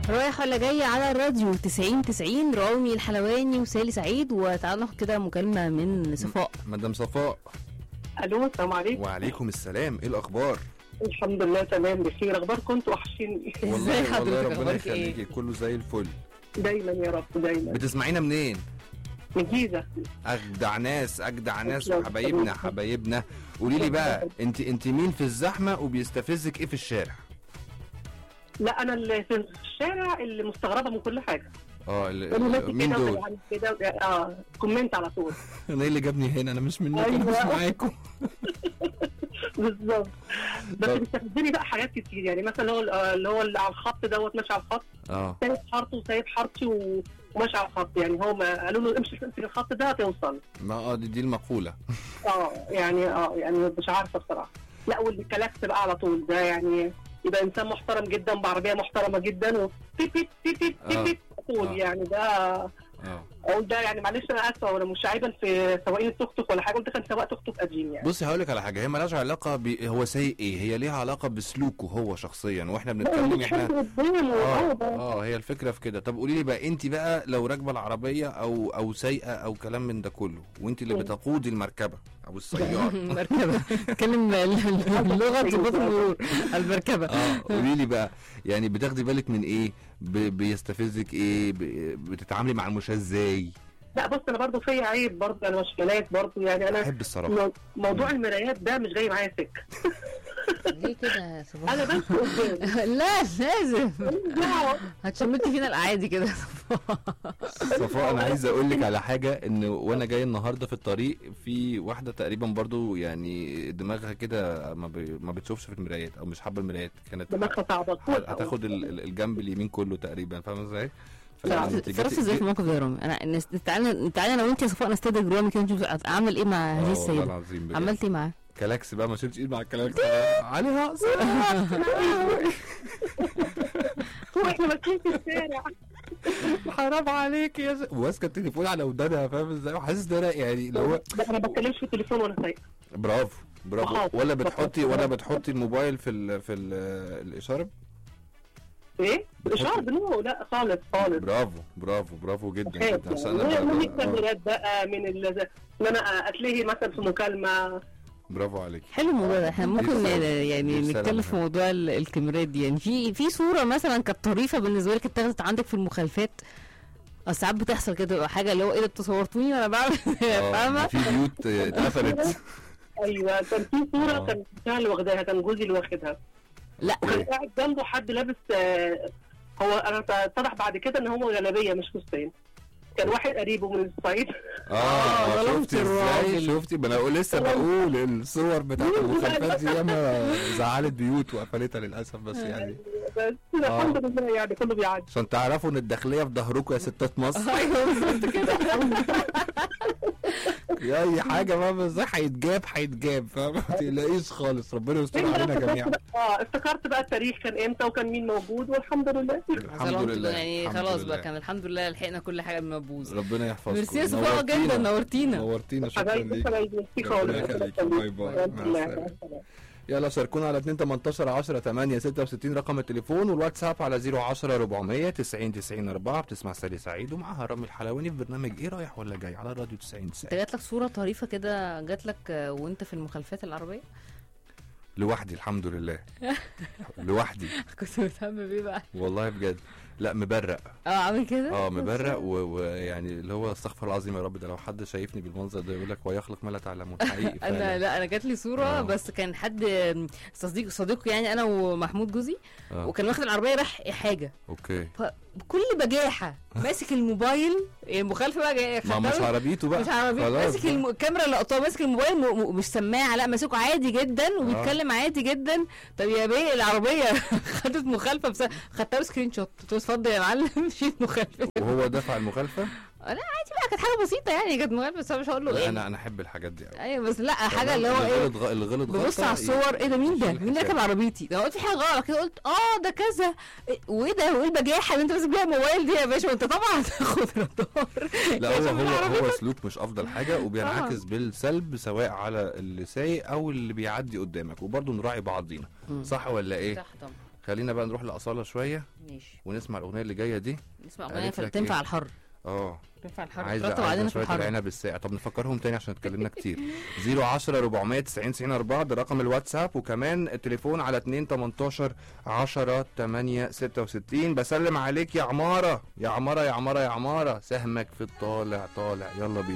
رايح ولا جاي على الراديو 90 90 رامي الحلواني وسالي سعيد وتعالوا ناخد كده مكالمة من صفاء مدام صفاء الو السلام عليكم وعليكم السلام ايه الاخبار الحمد لله تمام بخير اخباركم انتوا وحشيني ازاي والله حضرتك؟ والله ربنا أخبارك إيه؟ يخليكي كله زي الفل دايما يا رب دايما بتسمعينا منين من الجيزه اجدع ناس اجدع ناس شكراً. وحبايبنا حبايبنا قولي لي بقى انت انت مين في الزحمه وبيستفزك ايه في الشارع لا انا اللي في الشارع اللي مستغربه من كل حاجه اه ال- انا ماشي ال- مين كده دول وبعمل كده اه كومنت على طول انا ايه اللي جابني هنا انا مش منكم انا مش أيوة. معاكم بالظبط بس طب. بيستفزني بقى حاجات كتير يعني مثلا اللي هو آه، اللي هو اللي على الخط دوت ماشي على الخط اه سايب حارته وسايب حارتي و- وماشي على الخط يعني هو ما قالوا له امشي امسك الخط ده هتوصل ما اه دي, دي المقوله اه يعني اه يعني مش عارفه بصراحه لا واللي كلاكس بقى على طول ده يعني يبقى انسان محترم جدا بعربيه محترمه جدا وبيب بيب بيب بيب آه. بيب بيب طول آه. يعني ده اه اقول ده يعني معلش انا اسفه وانا مش عيبا في سواقين التوك توك ولا حاجه قلت كان سواق توك توك قديم يعني بصي هقول لك على حاجه هي مالهاش علاقه ب... هو سايق ايه هي ليها علاقه بسلوكه هو شخصيا واحنا بنتكلم مش احنا حد قدامه اه اه ده اه هي الفكره في كده طب قولي لي بقى انت بقى لو راكبه العربيه او او سايقه او كلام من ده كله وانت اللي مم. بتقودي المركبه او السياره مركبة اتكلم اللغة ضباط المرور المركبة اه قولي لي بقى يعني بتاخدي بالك من ايه ب... بيستفزك ايه ب... بتتعاملي مع المشاة ازاي لا بص انا برضو فيا عيب برضو انا مش ملاك برضو يعني انا بحب الصراحه مو- موضوع المرايات ده مش جاي معايا سكه ليه كده يا صباح؟ انا بس قدام لا لازم دعوة. هتشمتي فينا الاعادي كده صفاء انا عايز اقول لك على حاجه ان وانا جاي النهارده في الطريق في واحده تقريبا برضو يعني دماغها كده ما, ب... ما بتشوفش في المرايات او مش حابه المرايات كانت دماغها صعبه ه- هتاخد ال- ال- الجنب اليمين كله تقريبا فاهمه ازاي؟ لا، فيعني انت اتصرفت جيتي- ازاي في الموقف ده يا رامي؟ انا الناس- تعالى تعالى انا وانت يا صفاء نستدرج رامي كده نشوف اعمل ايه مع آه هذه والله السيدة العظيم بجد. عملت ايه معاه؟ كلاكس بقى ما شلتش ايد مع الكلاكس علي رأس واحنا ماشيين في الشارع حرام عليك يا ز- وماسكه التليفون على ودانها فاهم ازاي وحاسس ان انا يعني اللي هو لا انا بتكلمش في التليفون وانا سايقه برافو برافو بخاف. ولا بتحطي ولا بخاف. بتحطي الموبايل في ال في ال الاشاره ايه؟ بتحط- اشعار بنو لا خالص خالص برافو برافو برافو جدا بخاف جدا عشان يعني انا من ب- ب- الكاميرات بقى من ال ان انا اتلهي مثلا في مكالمه برافو عليك حلو الموضوع ده احنا دي ممكن رسالة. يعني دي رسالة نتكلم في مهمة. موضوع ال- الكاميرات دي يعني في في صوره مثلا كانت طريفه بالنسبه لك اتاخدت عندك في المخالفات أه ساعات بتحصل كده تبقى حاجه اللي هو ايه ده انتوا صورتوني وانا بعمل آه، فاهمه في بيوت آه، اتقفلت ايوه كان في صوره آه. كان بتاع اللي واخداها كان جوزي اللي واخدها لا وكان قاعد جنبه حد لابس آه، هو انا اتضح بعد كده ان هو جلابيه مش فستان كان واحد قريبه من الصعيد اه آه، ظلمت شفتي ازاي الراجل. شفتي ما انا أقول- لسه بقول الصور بتاعت المخالفات دي ياما زعلت بيوت وقفلتها للاسف بس يعني بس الحمد لله يعني كله بيعدي عشان تعرفوا ان الداخليه في ظهركم يا ستات مصر ايوه بالظبط كده يا اي حاجه بقى ازاي هيتجاب هيتجاب فاهم ما تقلقيش خالص ربنا يستر علينا جميعا اه افتكرت بقى التاريخ كان امتى وكان مين موجود والحمد لله الحمد ظلمت لله يعني الحمد خلاص لله. بقى كان الحمد لله لحقنا كل حاجه من مبوظ ربنا يحفظكم ميرسي يا صفاء نورتينا. جدا نورتينا نورتينا شكرا حبايبي ليك حبايبي ميرسي خالص ربنا يخليك باي باي مع الله السلامه يسلمك. يلا شاركونا على 2 18 10 8 66 رقم التليفون والواتساب على 010 400 90 90 4 بتسمع سالي سعيد ومعاها رامي الحلواني في برنامج ايه رايح ولا جاي على راديو 90 انت 90 جات لك صوره طريفه كده جات لك آه، وانت في المخالفات العربيه لوحدي الحمد لله لوحدي كنت مهتم بيه بقى والله بجد لا مبرق اه عامل كده اه مبرق و- ويعني اللي هو استغفر العظيم يا رب ده لو حد شايفني بالمنظر ده يقول لك ويخلق ما لا تعلمون حقيقي انا فعلا لا انا جات لي صوره آه. بس كان حد صديق صديق يعني انا ومحمود جوزي آه. وكان واخد العربيه راح حاجه اوكي بكل بجاحه ماسك الموبايل المخالفه بقى جايه ما مش عربيته بقى مش عربي خلاص ماسك بقى. الم... الكاميرا اللي قطعه ماسك الموبايل م... م... مش سماعه لا ماسكه عادي جدا وبيتكلم عادي جدا طب يا بيه العربيه خدت مخالفه بس خدتها سكرين شوت قلت له اتفضل يا معلم شيل مخالفه وهو دفع المخالفه لا عادي بقى كانت حاجه بسيطه يعني كانت مخالفه بس انا مش هقول له لا ايه انا انا احب الحاجات دي قوي ايوه بس لا حاجه اللي هو ايه غلط غ- اللي غلط ببص غلطة على الصور ايه ده مين ده؟ يشيل مين اللي الحساب. راكب عربيتي؟ ده أنا قلت في حاجه غلط كده قلت اه ده كذا إيه، وايه ده وايه البجاحه اللي انت ماسك بيها الموبايل دي يا باشا وانت طبعا هتاخد رادار لا هو عشان هو العربية هو سلوك مش افضل حاجه وبينعكس بالسلب سواء على اللي سايق او اللي بيعدي قدامك وبرضه نراعي بعضينا مم. صح ولا ايه صح طبعا خلينا بقى نروح لاصاله شويه ماشي ونسمع الاغنيه اللي جايه دي نسمع اغنيه قالت لك تنفع إيه؟ الحر اه تنفع الحر عايزه ترطب عايزه علينا في شويه الحر العنب الساقع طب نفكرهم تاني عشان اتكلمنا كتير 010 490 90 4 ده رقم الواتساب وكمان التليفون على 2 18 10 8 66 بسلم عليك يا عماره يا عماره يا عماره يا عماره سهمك في الطالع طالع يلا بينا